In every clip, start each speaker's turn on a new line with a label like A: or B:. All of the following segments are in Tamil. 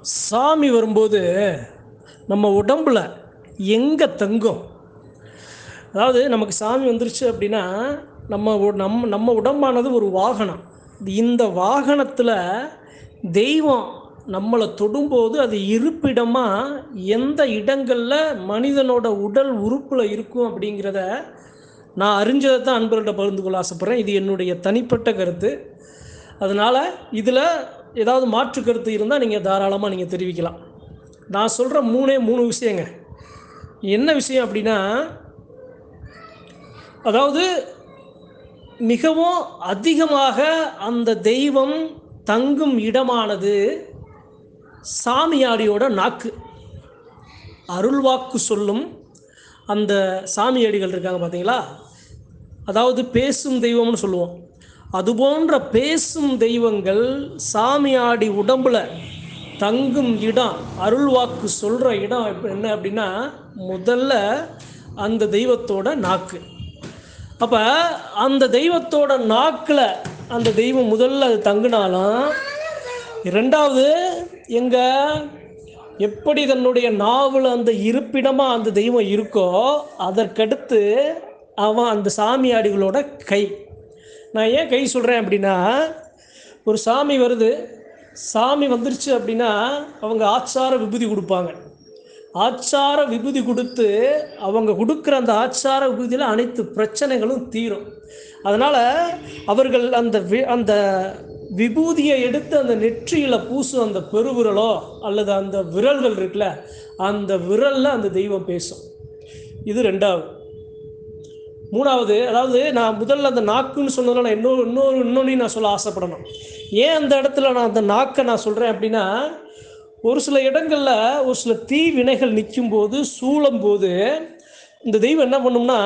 A: சாமி வரும்போது நம்ம உடம்புல எங்கே தங்கும் அதாவது நமக்கு சாமி வந்துருச்சு அப்படின்னா நம்ம உ- நம்ம நம்ம உடம்பானது ஒரு வாகனம் இந்த வாகனத்தில் தெய்வம் நம்மளை தொடும்போது அது இருப்பிடமாக எந்த இடங்களில் மனிதனோட உடல் உறுப்பில் இருக்கும் அப்படிங்கிறத நான் அறிஞ்சதை தான் அன்பர்கள்ட்ட பகிர்ந்து கொள்ள ஆசைப்பட்றேன் இது என்னுடைய தனிப்பட்ட கருத்து அதனால் இதில் ஏதாவது மாற்று கருத்து இருந்தால் நீங்கள் தாராளமாக நீங்கள் தெரிவிக்கலாம் நான் சொல்கிற மூணே மூணு விஷயங்க என்ன விஷயம் அப்படின்னா அதாவது மிகவும் அதிகமாக அந்த தெய்வம் தங்கும் இடமானது சாமியாடியோட நாக்கு அருள்வாக்கு சொல்லும் அந்த சாமியாடிகள் இருக்காங்க பார்த்தீங்களா அதாவது பேசும் தெய்வம்னு சொல்லுவோம் அதுபோன்ற பேசும் தெய்வங்கள் சாமியாடி உடம்புல தங்கும் இடம் அருள்வாக்கு சொல்கிற இடம் எப்ப- என்ன அப்படின்னா முதல்ல அந்த தெய்வத்தோட நாக்கு அப்போ அந்த தெய்வத்தோட நாக்கில் அந்த தெய்வம் முதல்ல அது தங்குனாலும் இரண்டாவது எங்க எப்படி தன்னுடைய நாவில் அந்த இருப்பிடமாக அந்த தெய்வம் இருக்கோ அதற்கடுத்து அவன் அந்த சாமியாடிகளோட கை நான் ஏன் கை சொல்கிறேன் அப்படின்னா ஒரு சாமி வருது சாமி வந்துருச்சு அப்படின்னா அவங்க ஆச்சார விபூதி கொடுப்பாங்க ஆச்சார விபூதி கொடுத்து அவங்க கொடுக்குற அந்த ஆச்சார விபூதியில் அனைத்து பிரச்சனைகளும் தீரும் அதனால் அவர்கள் அந்த வி அந்த விபூதியை எடுத்து அந்த நெற்றியில் பூசும் அந்த பெருவிரலோ அல்லது அந்த விரல்கள் இருக்குல்ல அந்த விரலில் அந்த தெய்வம் பேசும் இது ரெண்டாவது மூணாவது அதாவது நான் முதல்ல அந்த நாக்குன்னு சொன்னதில் நான் இன்னொரு இன்னொரு இன்னொன்றையும் நான் சொல்ல ஆசைப்படணும் ஏன் அந்த இடத்துல நான் அந்த நாக்கை நான் சொல்கிறேன் அப்படின்னா ஒரு சில இடங்களில் ஒரு சில தீ வினைகள் நிற்கும்போது சூழும்போது இந்த தெய்வம் என்ன பண்ணும்னா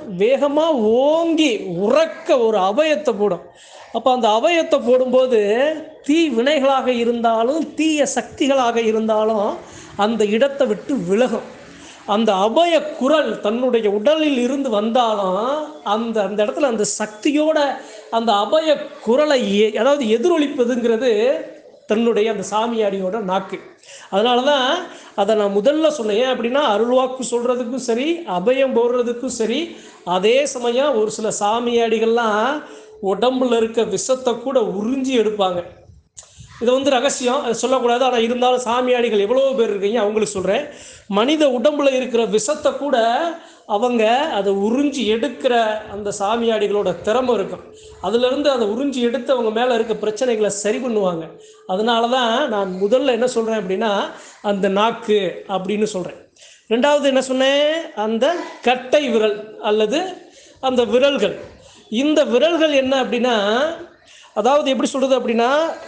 A: வேகமாக ஓங்கி உறக்க ஒரு அபயத்தை போடும் அப்போ அந்த அபயத்தை போடும்போது தீ வினைகளாக இருந்தாலும் தீய சக்திகளாக இருந்தாலும் அந்த இடத்தை விட்டு விலகும் அந்த அபய குரல் தன்னுடைய உடலில் இருந்து வந்தாலும் அந்த அந்த இடத்துல அந்த சக்தியோட அந்த அபய குரலை எ- அதாவது எதிரொலிப்பதுங்கிறது தன்னுடைய அந்த சாமியாடியோட நாக்கு அதனால தான் அதை நான் முதல்ல சொன்னேன் ஏன் அப்படின்னா அருள்வாக்கு சொல்கிறதுக்கும் சரி அபயம் போடுறதுக்கும் சரி அதே சமயம் ஒரு சில சாமியாடிகள்லாம் உடம்புல இருக்க விஷத்தை கூட உறிஞ்சி எடுப்பாங்க இது வந்து ரகசியம் அது சொல்லக்கூடாது ஆனால் இருந்தாலும் சாமியாடிகள் எவ்வளோ பேர் இருக்கீங்க அவங்களுக்கு சொல்கிறேன் மனித உடம்புல இருக்கிற விஷத்தை கூட அவங்க அதை உறிஞ்சி எடுக்கிற அந்த சாமியாடிகளோட திறமை இருக்கும் அதுலேருந்து அதை உறிஞ்சி எடுத்து அவங்க மேலே இருக்க பிரச்சனைகளை சரி பண்ணுவாங்க அதனால தான் நான் முதல்ல என்ன சொல்கிறேன் அப்படின்னா அந்த நாக்கு அப்படின்னு சொல்கிறேன் ரெண்டாவது என்ன சொன்னேன் அந்த கட்டை விரல் அல்லது அந்த விரல்கள் இந்த விரல்கள் என்ன அப்படின்னா அதாவது எப்படி சொல்கிறது அப்படின்னா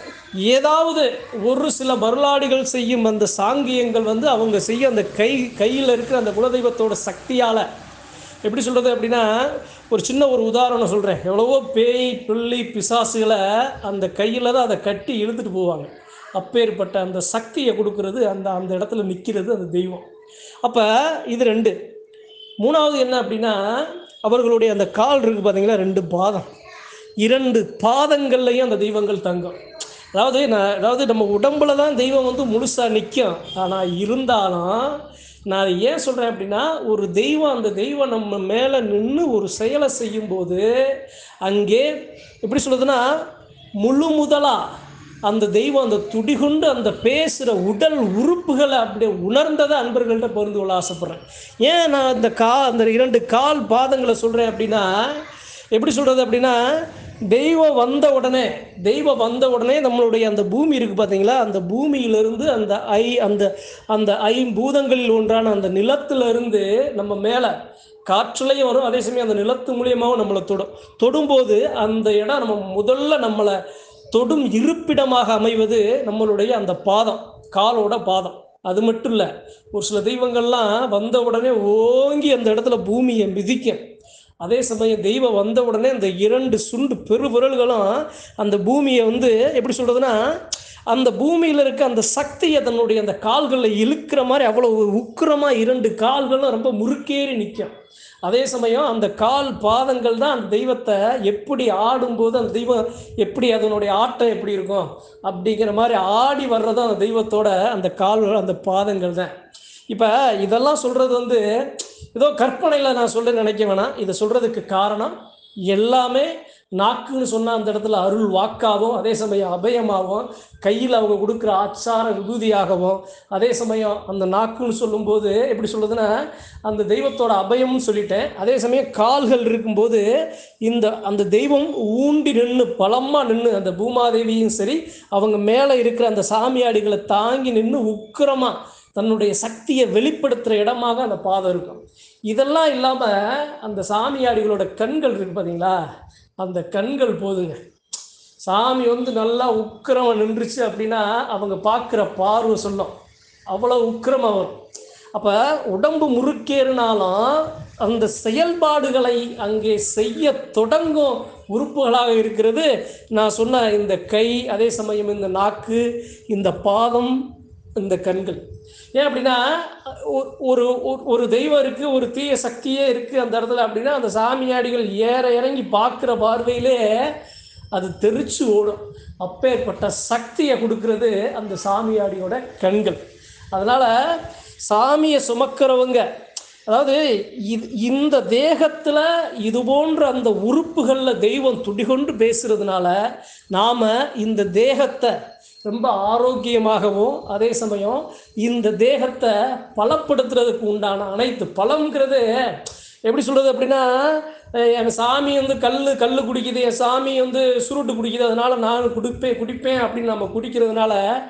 A: ஏதாவது ஒரு சில வரலாடுகள் செய்யும் அந்த சாங்கியங்கள் வந்து அவங்க செய்ய அந்த கை கையில் இருக்கிற அந்த குலதெய்வத்தோட சக்தியால் எப்படி சொல்கிறது அப்படின்னா ஒரு சின்ன ஒரு உதாரணம் சொல்கிறேன் எவ்வளவோ பேய் பிள்ளி பிசாசுகளை அந்த கையில் தான் அதை கட்டி இழுத்துட்டு போவாங்க அப்பேற்பட்ட அந்த சக்தியை கொடுக்கறது அந்த அந்த இடத்துல நிற்கிறது அந்த தெய்வம் அப்போ இது ரெண்டு மூணாவது என்ன அப்படின்னா அவர்களுடைய அந்த கால் இருக்குது பார்த்தீங்களா ரெண்டு பாதம் இரண்டு பாதங்கள்லையும் அந்த தெய்வங்கள் தங்கும் அதாவது நான் அதாவது நம்ம உடம்புல தான் தெய்வம் வந்து முழுசாக நிற்கும் ஆனால் இருந்தாலும் நான் அதை ஏன் சொல்கிறேன் அப்படின்னா ஒரு தெய்வம் அந்த தெய்வம் நம்ம மேலே நின்று ஒரு செயலை செய்யும்போது அங்கே எப்படி சொல்லுதுன்னா முழு முதலாக அந்த தெய்வம் அந்த துடிகுண்டு அந்த பேசுகிற உடல் உறுப்புகளை அப்படியே உணர்ந்ததை அன்பர்கள்ட்ட பகிர்ந்து கொள்ள ஆசைப்பட்றேன் ஏன் நான் அந்த கா அந்த இரண்டு கால் பாதங்களை சொல்கிறேன் அப்படின்னா எப்படி சொல்கிறது அப்படின்னா தெய்வம் வந்த உடனே தெய்வம் வந்த உடனே நம்மளுடைய அந்த பூமி இருக்குது பார்த்தீங்களா அந்த பூமியிலிருந்து அந்த ஐ அந்த அந்த ஐம்பூதங்களில் ஒன்றான அந்த நிலத்திலிருந்து நம்ம மேலே காற்றுலையும் வரும் அதே சமயம் அந்த நிலத்து மூலியமாகவும் நம்மளை தொடும் தொடும்போது அந்த இடம் நம்ம முதல்ல நம்மளை தொடும் இருப்பிடமாக அமைவது நம்மளுடைய அந்த பாதம் காலோட பாதம் அது மட்டும் இல்லை ஒரு சில தெய்வங்கள்லாம் வந்த உடனே ஓங்கி அந்த இடத்துல பூமியை மிதிக்கும் அதே சமயம் தெய்வம் வந்த உடனே அந்த இரண்டு சுண்டு பெருவிரல்களும் அந்த பூமியை வந்து எப்படி சொல்கிறதுனா அந்த பூமியில் இருக்க அந்த சக்தியை தன்னுடைய அந்த கால்களில் இழுக்கிற மாதிரி அவ்வளோ உக்கிரமாக இரண்டு கால்களும் ரொம்ப முறுக்கேறி நிற்கும் அதே சமயம் அந்த கால் பாதங்கள் தான் அந்த தெய்வத்தை எப்படி ஆடும்போது அந்த தெய்வம் எப்படி அதனுடைய ஆட்டம் எப்படி இருக்கும் அப்படிங்கிற மாதிரி ஆடி வர்றதும் அந்த தெய்வத்தோட அந்த கால் அந்த பாதங்கள் தான் இப்போ இதெல்லாம் சொல்கிறது வந்து ஏதோ கற்பனையில் நான் சொல்ல நினைக்க வேணாம் இதை சொல்கிறதுக்கு காரணம் எல்லாமே நாக்குன்னு சொன்னால் அந்த இடத்துல அருள் வாக்காகவும் அதே சமயம் அபயமாகவும் கையில் அவங்க கொடுக்குற ஆச்சார விபூதியாகவும் அதே சமயம் அந்த நாக்குன்னு சொல்லும்போது எப்படி சொல்லுதுன்னா அந்த தெய்வத்தோட அபயம்னு சொல்லிட்டேன் அதே சமயம் கால்கள் இருக்கும்போது இந்த அந்த தெய்வம் ஊண்டி நின்று பலமாக நின்று அந்த பூமாதேவியும் சரி அவங்க மேலே இருக்கிற அந்த சாமியாடிகளை தாங்கி நின்று உக்கிரமாக தன்னுடைய சக்தியை வெளிப்படுத்துகிற இடமாக அந்த பாதம் இருக்கும் இதெல்லாம் இல்லாமல் அந்த சாமியாடிகளோட கண்கள் இருக்கு பார்த்தீங்களா அந்த கண்கள் போதுங்க சாமி வந்து நல்லா உக்கிரமா நின்றுச்சு அப்படின்னா அவங்க பார்க்குற பார்வை சொல்லும் அவ்வளோ உக்கிரமா வரும் அப்போ உடம்பு முறுக்கேறினாலும் அந்த செயல்பாடுகளை அங்கே செய்ய தொடங்கும் உறுப்புகளாக இருக்கிறது நான் சொன்ன இந்த கை அதே சமயம் இந்த நாக்கு இந்த பாதம் இந்த கண்கள் ஏன் அப்படின்னா ஒ- ஒரு ஒரு- ஒரு தெய்வம் இருக்குது ஒரு தீய சக்தியே இருக்குது அந்த இடத்துல அப்படின்னா அந்த சாமியாடிகள் ஏற இறங்கி பார்க்குற பார்வையிலே அது தெரிச்சு ஓடும் அப்பேற்பட்ட சக்தியை கொடுக்கறது அந்த சாமியாடியோட கண்கள் அதனால் சாமியை சுமக்கிறவங்க அதாவது இது இந்த தேகத்தில் இது போன்ற அந்த உறுப்புகளில் தெய்வம் துடிகொண்டு பேசுறதுனால நாம் இந்த தேகத்தை ரொம்ப ஆரோக்கியமாகவும் அதே சமயம் இந்த தேகத்தை பலப்படுத்துறதுக்கு உண்டான அனைத்து பலம்ங்கிறது எப்படி சொல்கிறது அப்படின்னா அஹ் என் சாமி வந்து கல் கல் குடிக்குது என் சாமி வந்து சுருட்டு குடிக்குது அதனால நான் குடிப்பேன் குடிப்பேன் அப்படின்னு நம்ம குடிக்கிறதுனால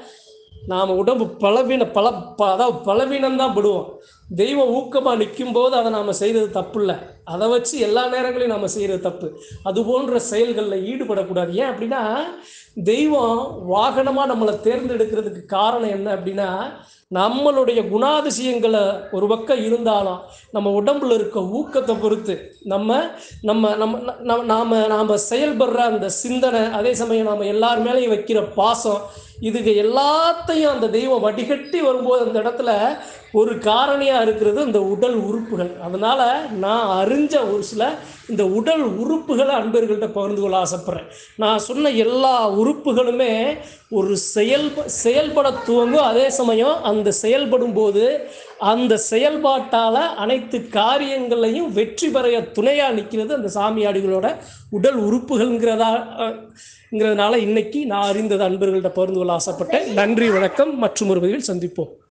A: நாம் உடம்பு பலவீன பல ப- அதாவது பலவீனம் தான் படுவோம் தெய்வம் ஊக்கமாக நிற்கும் போது அதை நாம் செய்கிறது தப்பு இல்லை அதை வச்சு எல்லா நேரங்களையும் நம்ம செய்கிறது தப்பு அது போன்ற செயல்களில் ஈடுபடக்கூடாது ஏன் அப்படின்னா தெய்வம் வாகனமாக நம்மளை தேர்ந்தெடுக்கிறதுக்கு காரணம் என்ன அப்படின்னா நம்மளுடைய குணாதிசயங்களை ஒரு பக்கம் இருந்தாலும் நம்ம உடம்புல இருக்க ஊக்கத்தை பொறுத்து நம்ம நம்ம நம்ம நம்ம நாம் நாம் செயல்படுற அந்த சிந்தனை அதே சமயம் நாம் எல்லார் மேலேயும் வைக்கிற பாசம் இதுக்கு எல்லாத்தையும் அந்த தெய்வம் வடிகட்டி வரும்போது அந்த இடத்துல ஒரு காரணியாக இருக்கிறது இந்த உடல் உறுப்புகள் அதனால் நான் அறிஞ்ச ஒரு சில இந்த உடல் உறுப்புகளை அன்பர்கள்ட்ட பகிர்ந்து கொள்ள ஆசைப்பட்றேன் நான் சொன்ன எல்லா உறுப்புகளுமே ஒரு செயல் செயல்பட துவங்கும் அதே சமயம் அந்த செயல்படும் போது அந்த செயல்பாட்டால் அனைத்து காரியங்களையும் வெற்றி பெற துணையாக நிற்கிறது அந்த சாமியாடிகளோட உடல் உறுப்புகள்ங்கிறதா அஹ், ங்கிறதுனால இன்னைக்கு நான் அறிந்தது அன்பர்கள்ட்ட பகிர்ந்து கொள்ள ஆசைப்பட்டேன் நன்றி வணக்கம் மற்றும் ஒரு வகையில் சந்திப்போம்